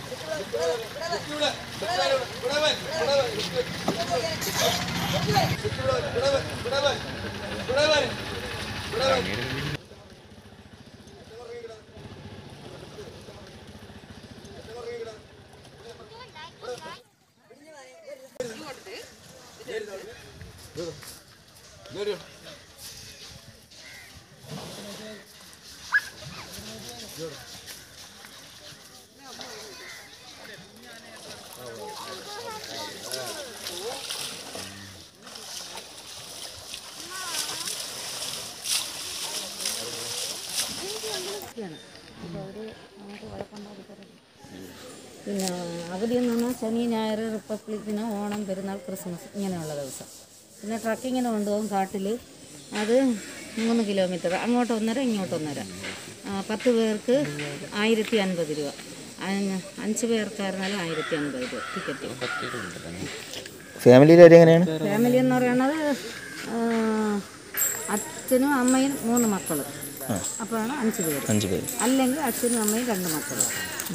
പിന്നെ അവധി എന്ന് പറഞ്ഞാൽ ശനി ഞായർ റിപ്പബ്ലിക് ദിനം ഓണം പെരുന്നാൾ ക്രിസ്മസ് ഇങ്ങനെയുള്ള ദിവസം പിന്നെ ട്രക്കിങ്ങിന് കൊണ്ടുപോകും കാട്ടിൽ അത് മൂന്ന് കിലോമീറ്റർ അങ്ങോട്ട് ഒന്നര ഇങ്ങോട്ട് ഒന്നര ആ, പത്ത് പേർക്ക് ആയിരത്തി അൻപത് രൂപ അഞ്ച് അഞ്ച് പേർക്കായിരുന്നാലും ആയിരത്തി അൻപത് രൂപ ടിക്കറ്റ് ഫാമിലിയിലാരും എങ്ങനെയാണ് ഫാമിലി എന്ന് പറയുന്നത് ആ, അച്ഛനും അമ്മയും മൂന്ന് മക്കളും അപ്പോഴാണ് അഞ്ച് പേര് അഞ്ച് പേര് അല്ലെങ്കിൽ അച്ഛനും അമ്മയും രണ്ട് മക്കളും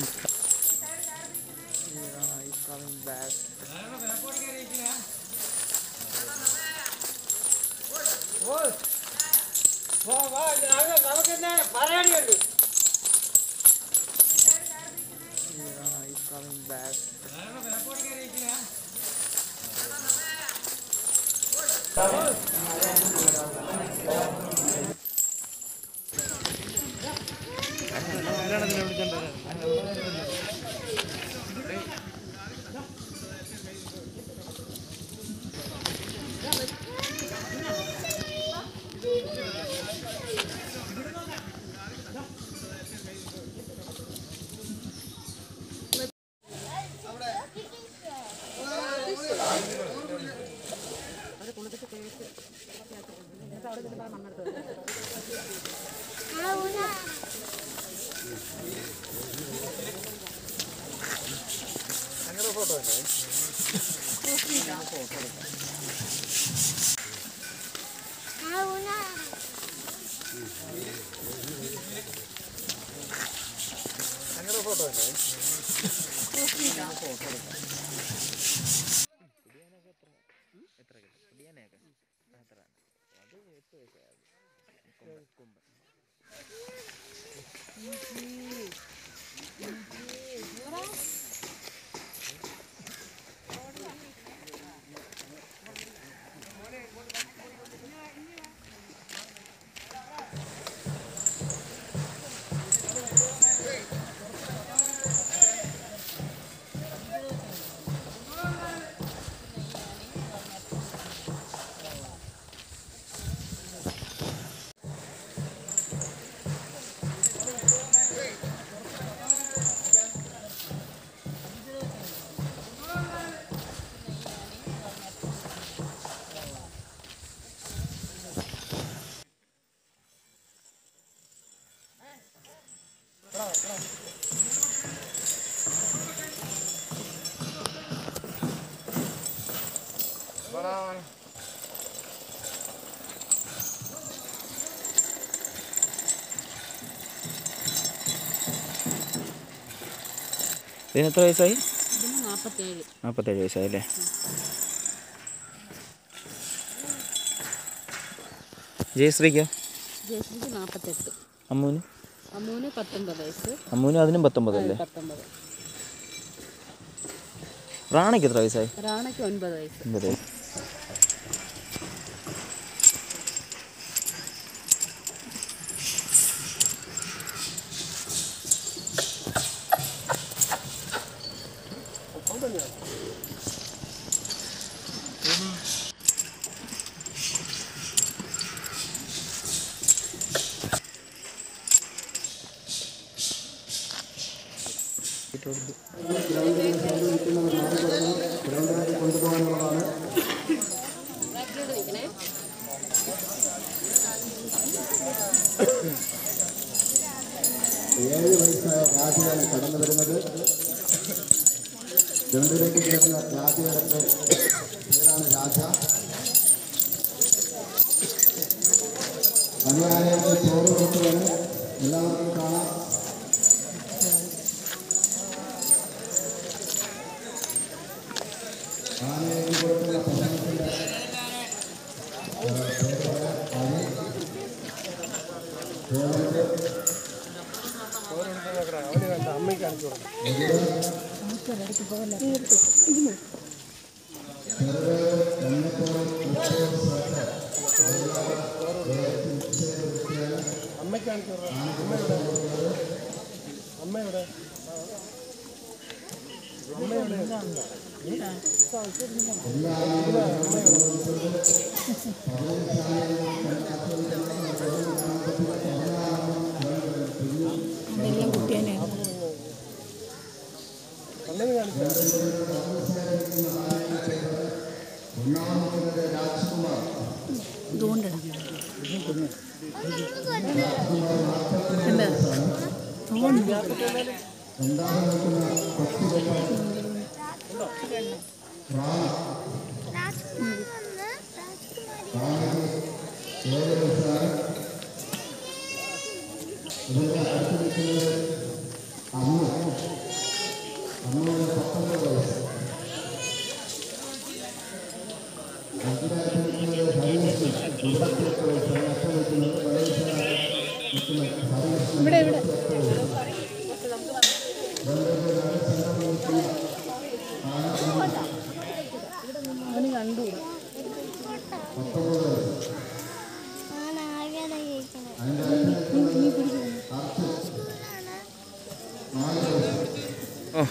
ഇതിന് എത്ര വയസ്സായി ഇതിന് നാൽപ്പത്തേഴ് നാൽപ്പത്തേഴ് വയസ്സായി അല്ലേ ജയശ്രീക്കോ ജയശ്രീക്ക് നാൽപ്പത്തെട്ട് അമ്മൂന് അമ്മൂന് പത്തൊമ്പത് വയസ്സ് അമ്മൂന് അതിനും പത്തൊമ്പതല്ലേ പത്തൊമ്പത് റാണയ്ക്ക് എത്ര വയസ്സായി റാണയ്ക്ക് ഒൻപത് വയസ്സ് ഒമ്പത് വയസ്സ് ഏഴ് വയസ്സായ രാജയാണ് കടന്നു വരുന്നത് രണ്ടിലേക്ക് ചേർന്ന രാജയുടെ പേരാണ് രാജ മലയാളികൾക്ക് ചോറ് കൊടുത്തുകൊണ്ട് എല്ലാവർക്കും കാണാം രാജ്കുമാർ വന്ന് രാജ്കുമാരി ആണ് ആകെ കേൾക്കുന്നത് സ്കൂളാണ് ഓ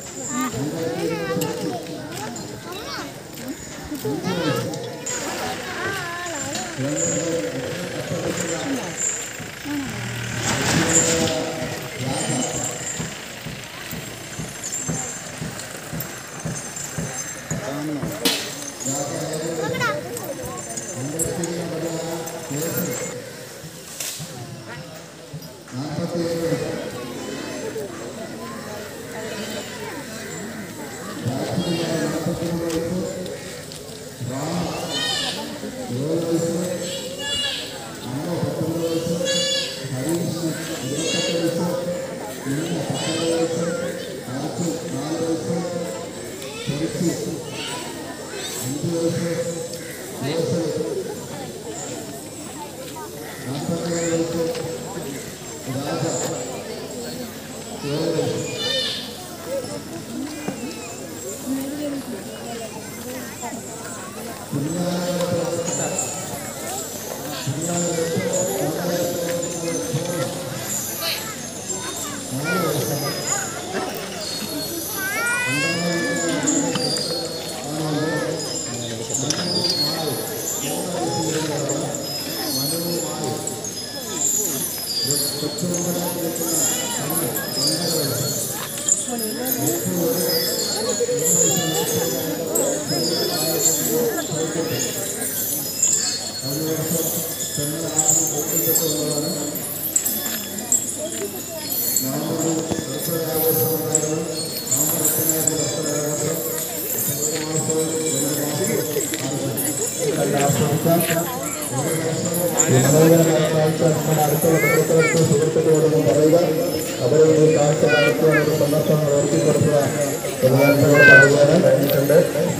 അടുത്തുള്ള ബന്ധുക്കൾക്ക് സുഹൃത്തുക്കളോടൊന്നും പറയുക അവരെ ഈ കാഴ്ച കാണിക്കുവാൻ ഒരു സന്ദർഭം ഏർപ്പെടുത്തുക എല്ലാവരോട് പറയുവാൻ കഴിഞ്ഞിട്ടുണ്ട്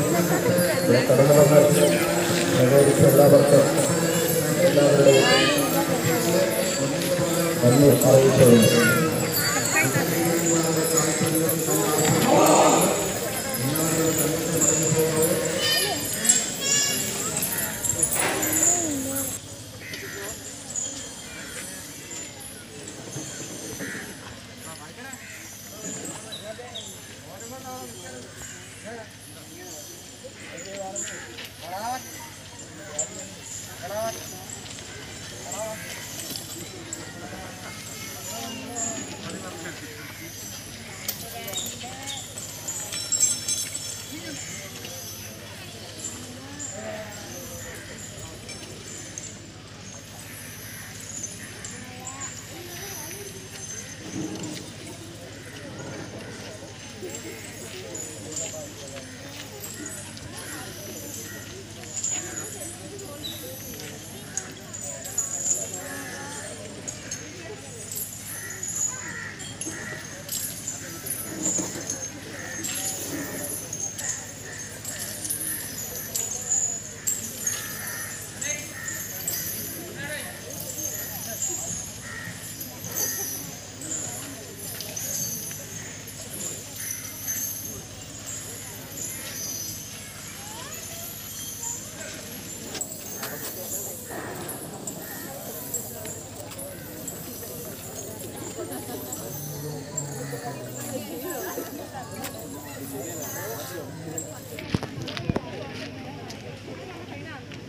ഇവിടെ കടന്നു വന്ന് സഹകരിച്ച എല്ലാവർക്കും എല്ലാവരുടെയും നന്ദി അറിയിച്ചുകൊണ്ട്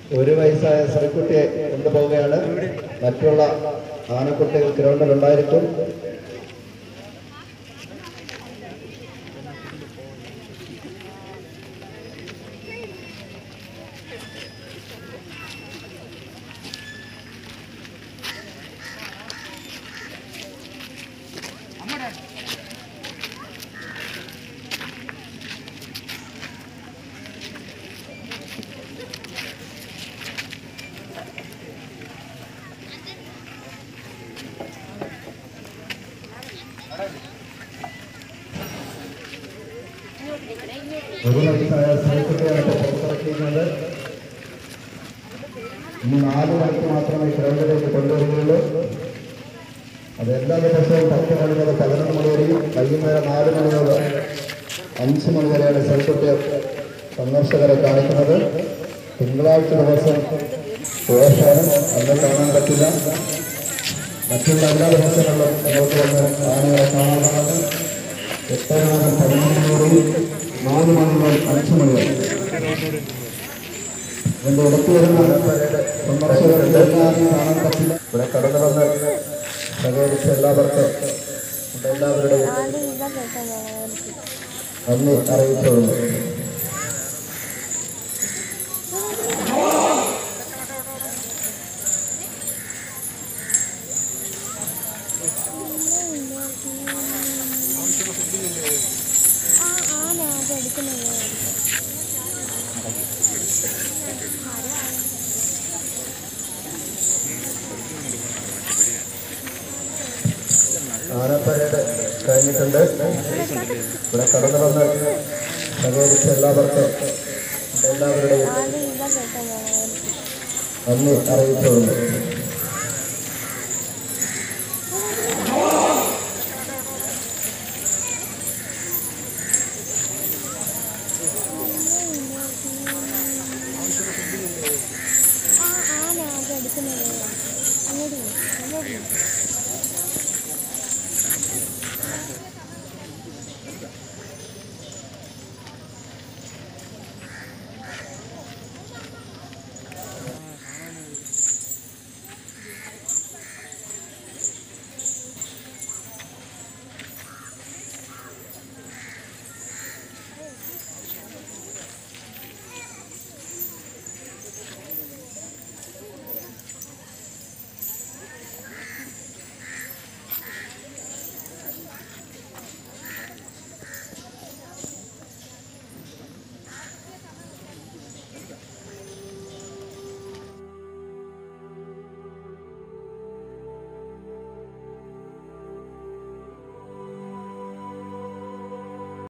ഒരു വയസ്സായ ശ്രീക്കുട്ടിയെ കൊണ്ടുപോവുകയാണ് മറ്റുള്ള ആനക്കുട്ടികൾ ഗ്രൗണ്ടിലുണ്ടായിരിക്കും ഒരു വയസ്സായ ശ്രീക്കുട്ടിയാണ് ഇപ്പോൾ പുറത്തിറക്കിയിരുന്നത് ഇനി നാല് മണിക്ക് മാത്രമേ ഗ്രൗണ്ടിലേക്ക് കൊണ്ടുവരികയുള്ളൂ അത് എല്ലാ ദിവസവും പത്ത് മണി മുതൽ പതിനൊന്ന് മണി വരെയും വൈകുന്നേരം നാല് മണി മുതൽ അഞ്ച് മണി വരെയാണ് ശ്രീക്കുട്ടിയെ സന്ദർശകരെ കാണിക്കുന്നത് തിങ്കളാഴ്ച ദിവസം വേഷാനം അന്ന് കാണാൻ പറ്റില്ല മറ്റുള്ള എല്ലാ ദിവസങ്ങളിലും ഇങ്ങോട്ട് വന്ന് ആനകളെ കാണാവുന്നതാണ് എട്ട് മുതൽ പതിനൊന്ന് മണി വരെയും നാല് മണി മുതൽ അഞ്ച് മണി വരെ ഇതിന്റെ ഇടയ്ക്ക് വരുന്ന സന്ദർശകർക്ക് എല്ലാവരെയും കാണാൻ പറ്റില്ല ഇവിടെ കടന്നു വന്ന് സഹകരിച്ച എല്ലാവർക്കും ഇവിടെ എല്ലാവരുടെയും ആദ്യം ഇതാ കേട്ടോ നന്ദി അറിയിച്ചുകൊള്ളുന്നു ആ ആന അത് എടുക്കുന്നത് ആനപ്പരേഡ് കഴിഞ്ഞിട്ടുണ്ട് ഇവിടെ കടന്നു വന്ന് സഹകരിച്ച എല്ലാവർക്കും ഇവിടെ എല്ലാവരുടെയും ആദ്യം ഇതാ കേട്ടോ നന്ദി അറിയിച്ചുകൊള്ളുന്നു